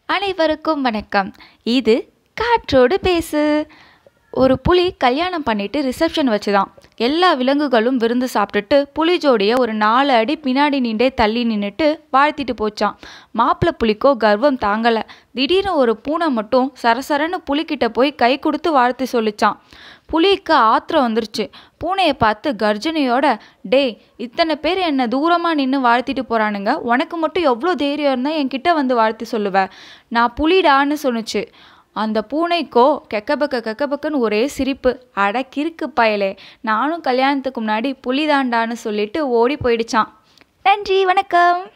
அனைவருக்கும் வணக்கம் இது காற்றோடு பேசு ஒரு புலி கல்யாணம் பண்ணிட்டு ரிசப்ஷன் வச்சுதான் எல்லா விலங்குகளும் விருந்து சாப்பிட்டுட்டு புலி ஜோடியை ஒரு நாலு அடி பின்னாடி நின்றே தள்ளி நின்றுட்டு வாழ்த்திட்டு போச்சான் மாப்பிள்ளை புலிக்கோ கர்வம் தாங்கலை திடீர்னு ஒரு பூனை மட்டும் சரசரன்னு புலிக்கிட்ட போய் கை கொடுத்து வாழ்த்து சொல்லிச்சான் புலிக்கு ஆத்திரம் வந்துருச்சு பூனையை பார்த்து கர்ஜனையோட டேய் இத்தனை பேர் என்னை தூரமாக நின்று வாழ்த்திட்டு போகிறானுங்க உனக்கு மட்டும் எவ்வளோ தைரியம் இருந்தால் என்கிட்ட வந்து வாழ்த்து சொல்லுவ நான் புலிடான்னு சொன்னுச்சு அந்த பூனைக்கோ கெக்கபக்க கெக்கபக்கன்னு ஒரே சிரிப்பு அட கிறுக்கு பயலே நானும் கல்யாணத்துக்கு முன்னாடி புலிதாண்டான்னு சொல்லிட்டு ஓடி போயிடுச்சான் நன்றி வணக்கம்